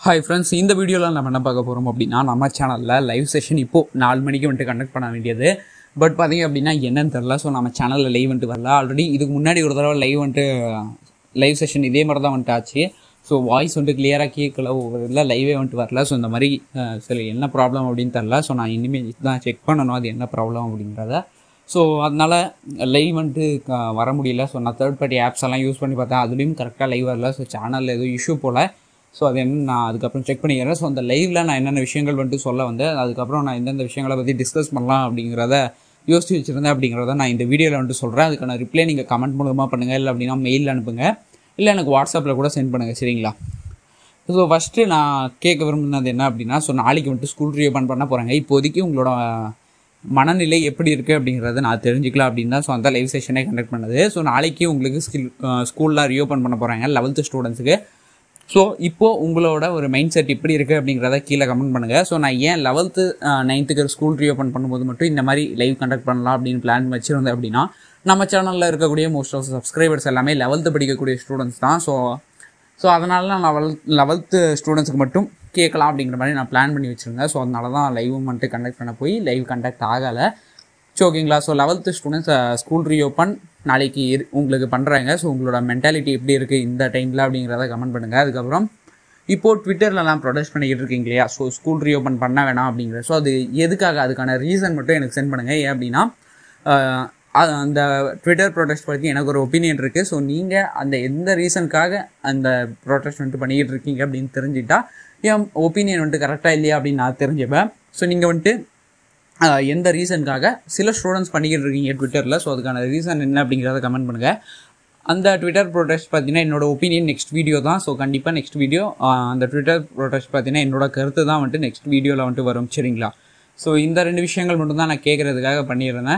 hi friends இந்த வீடியோவில் நம்ம என்ன பார்க்க போகிறோம் அப்படின்னா நம்ம சேனலில் லைவ் செஷன் இப்போது நாலு மணிக்கு வந்துட்டு கண்டக்ட் பண்ண வேண்டியது பட் பார்த்தீங்க அப்படின்னா என்னன்னு தெரில ஸோ நம்ம சேனலில் லைவ் வந்துட்டு வரல ஆல்ரெடி இதுக்கு முன்னாடி ஒரு தடவை லைவ் வந்துட்டு லைவ் செஷன் இதே மாதிரி தான் வந்துட்டு ஆச்சு ஸோ வாய்ஸ் வந்துட்டு கிளியராக கேட்கல ஒவ்வொரு இதில் லைவே வந்துட்டு வரல ஸோ இந்த மாதிரி அஹ், சரி என்ன ப்ராப்ளம் அப்படின்னு தெரில ஸோ நான் இனிமேல் தான் செக் பண்ணணும் அது என்ன ப்ராப்ளம் அப்படிங்கிறத ஸோ அதனால் லைவ் வந்துட்டு க- வர முடியல ஸோ நான் தேர்ட் பார்ட்டி ஆப்ஸ் எல்லாம் யூஸ் பண்ணி பார்த்தேன் அதுலேயும் கரெக்டாக லைவ் வரல ஸோ சேனலில் எதுவும் இஷ்யூ போல் ஸோ அது என்ன நான் அதுக்கப்புறம் செக் பண்ணிக்கிறேன் ஸோ அந்த லைவில் நான் என்னென்ன விஷயங்கள் வந்துட்டு சொல்ல வந்தேன் அதுக்கப்புறம் நான் எந்தெந்த விஷயங்களை பற்றி டிஸ்கஸ் பண்ணலாம் அப்படிங்கிறத யோசிச்சு வச்சுருந்தேன் அப்படிங்கிறத நான் இந்த வீடியோவில் வந்துட்டு சொல்கிறேன் அதுக்கான ரிப்ளை நீங்கள் கமெண்ட் மூலமாக பண்ணுங்கள் இல்லை அப்படின்னா மெயில் அனுப்புங்க இல்லை எனக்கு வாட்ஸ்அப்பில் கூட சென்ட் பண்ணுங்கள் சரிங்களா ஸோ ஃபஸ்ட்டு நான் கேட்க விரும்புனது என்ன அப்படின்னா ஸோ நாளைக்கு வந்துட்டு ஸ்கூல் ரீஓப்பன் பண்ண போகிறாங்க இப்போதைக்கு உங்களோட மனநிலை எப்படி இருக்குது அப்படிங்கிறத நான் தெரிஞ்சுக்கலாம் அப்படின்னு தான் ஸோ அந்த லைவ் செஷனே கண்டக்ட் பண்ணது ஸோ நாளைக்கு உங்களுக்கு ஸ்கில் ஸ்கூல்லாம் ரீஓப்பன் பண்ண போகிறாங்க லெவல்த்து ஸ்டூடெண்ட்ஸுக்கு ஸோ இப்போது உங்களோட ஒரு மைண்ட் செட் எப்படி இருக்குது அப்படிங்கிறத கீழே கமெண்ட் பண்ணுங்கள் ஸோ நான் ஏன் லெவல்த்து நைன்த்துக்கு ஸ்கூல் ரீஓப்பன் பண்ணும்போது மட்டும் இந்த மாதிரி லைவ் கண்டக்ட் பண்ணலாம் அப்படின்னு பிளான் வச்சுருந்தேன் அப்படின்னா நம்ம சேனலில் இருக்கக்கூடிய மோஸ்ட் ஆஃப் சப்ஸ்கிரைபர்ஸ் எல்லாமே லெவல்த்து படிக்கக்கூடிய ஸ்டூடெண்ட்ஸ் தான் ஸோ ஸோ அதனால நான் லெவல் லெவல்த்து ஸ்டூடெண்ட்ஸுக்கு மட்டும் கேட்கலாம் அப்படிங்கிற மாதிரி நான் பிளான் பண்ணி வச்சுருந்தேன் ஸோ அதனால தான் லைவும் வந்துட்டு கண்டக்ட் பண்ண போய் லைவ் கண்டக்ட் ஆகலை ஸோ ஓகேங்களா ஸோ லெவல்த்து ஸ்டூடெண்ட்ஸ் ஸ்கூல் ரீஓப்பன் நாளைக்கு இரு- உங்களுக்கு பண்ணுறாங்க ஸோ உங்களோட மென்டாலிட்டி எப்படி இருக்குது இந்த டைமில் அப்படிங்கிறத கமெண்ட் பண்ணுங்கள் அதுக்கப்புறம் இப்போது ட்விட்டர்லலாம் ப்ரொடெஸ்ட் பண்ணிக்கிட்டு இருக்கீங்க இல்லையா ஸோ ஸ்கூல் ரீஓப்பன் பண்ண வேணாம் அப்படிங்கிற ஸோ அது எதுக்காக அதுக்கான ரீசன் மட்டும் எனக்கு சென்ட் பண்ணுங்கள் ஏன் அப்படின்னா ஆஹ், அது- அந்த ட்விட்டர் ப்ரொடெஸ்ட் பற்றி எனக்கு ஒரு ஒப்பீனியன் இருக்குது ஸோ நீங்கள் அந்த எந்த ரீசனுக்காக அந்த ப்ரொடெஸ்ட் வந்துட்டு பண்ணிக்கிட்டு இருக்கீங்க அப்படின்னு தெரிஞ்சுட்டா என் ஒப்பீனியன் வந்துட்டு கரெக்டாக இல்லையா அப்படின்னு நான் தெரிஞ்சுப்பேன் ஸோ நீங்கள் வந்துட்டு ஆஹ், எந்த ரீசனுக்காக சில ஸ்டூடெண்ட்ஸ் பண்ணிக்கிட்டு இருக்கீங்க ட்விட்டரில் ஸோ அதுக்கான ரீசன் என்ன அப்படிங்கிறத கமெண்ட் பண்ணுங்கள் அந்த ட்விட்டர் ப்ரொடெஸ்ட் பார்த்தீங்கன்னா என்னோட ஒப்பீனியன் நெக்ஸ்ட் வீடியோ தான் ஸோ கண்டிப்பாக நெக்ஸ்ட் வீடியோ அந்த ட்விட்டர் ப்ரொடெஸ்ட் பார்த்தீங்கன்னா என்னோட கருத்து தான் வந்துட்டு நெக்ஸ்ட் வீடியோவில் வந்துட்டு வரும் சரிங்களா ஸோ இந்த ரெண்டு விஷயங்கள் மட்டும் தான் நான் கேட்குறதுக்காக பண்ணியிருந்தேன்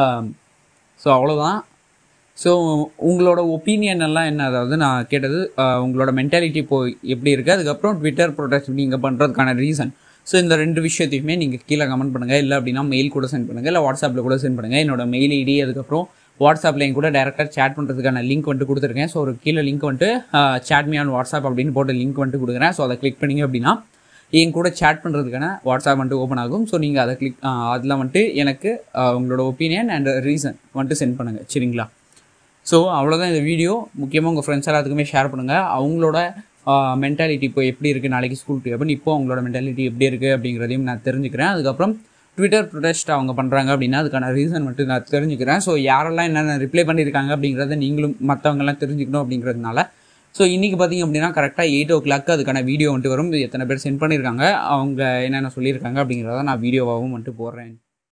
ஸோ அவ்வளோதான் ஸோ உங்களோட ஒப்பீனியன் எல்லாம் என்ன அதாவது நான் கேட்டது ஆஹ், உங்களோட மென்டாலிட்டி இப்போ எப்படி இருக்குது அதுக்கப்புறம் ட்விட்டர் ப்ரொடெஸ்ட் நீங்கள் பண்ணுறதுக்கான ரீசன் ஸோ இந்த ரெண்டு விஷயத்தையுமே நீங்கள் கீழே கமெண்ட் பண்ணுங்கள் இல்லை அப்படின்னா மெயில் கூட சென்ட் பண்ணுங்கள் இல்லை வாட்ஸ்அப்பில் கூட சென்ட் பண்ணுங்கள் என்னோட மெயில் ஐடி அதுக்கப்புறம் வாட்ஸ்அப்பில் என் கூட டேரெக்டாக சேட் பண்ணுறதுக்கான லிங்க் வந்துட்டு கொடுத்துருக்கேன் ஸோ ஒரு கீழே லிங்க் வந்துட்டு சேட் மீ ஆன் வாட்ஸ்அப் அப்படின்னு போட்டு லிங்க் வந்துட்டு கொடுக்குறேன் ஸோ அதை கிளிக் பண்ணீங்க அப்படின்னா என் கூட சேட் பண்ணுறதுக்கான வாட்ஸ்அப் வந்துட்டு ஓப்பன் ஆகும் ஸோ நீங்கள் அதை கிளிக் அதில் வந்துட்டு எனக்கு ஆஹ், உங்களோட ஒப்பீனியன் அண்ட் ரீசன் வந்துட்டு சென்ட் பண்ணுங்கள் சரிங்களா ஸோ அவ்வளோதான் இந்த வீடியோ முக்கியமாக உங்கள் ஃப்ரெண்ட்ஸ் எல்லாத்துக்குமே ஷேர் பண்ணுங்கள் அவங்களோட மென்டாலிட்டி இப்போ எப்படி இருக்குது நாளைக்கு ஸ்கூல் அப்படின்னு இப்போ அவங்களோட மென்டாலிட்டி எப்படி இருக்குது அப்படிங்கிறதையும் நான் தெரிஞ்சுக்கிறேன் அதுக்கப்புறம் ட்விட்டர் ப்ரொடெஸ்ட் அவங்க பண்ணுறாங்க அப்படின்னா அதுக்கான ரீசன் மட்டும் நான் தெரிஞ்சுக்கிறேன் ஸோ யாரெல்லாம் என்னென்ன ரிப்ளை பண்ணியிருக்காங்க அப்படிங்கிறத நீங்களும் மற்றவங்கெல்லாம் தெரிஞ்சுக்கணும் அப்படிங்கிறதுனால ஸோ இன்றைக்கி பார்த்தீங்க அப்படின்னா கரெக்டாக எயிட் ஓ கிளாக் அதுக்கான வீடியோ வந்துட்டு வரும் இது எத்தனை பேர் சென்ட் பண்ணியிருக்காங்க அவங்க என்னென்ன சொல்லியிருக்காங்க அப்படிங்கிறத நான் வீடியோவாகவும் வந்துட்டு போடுறேன்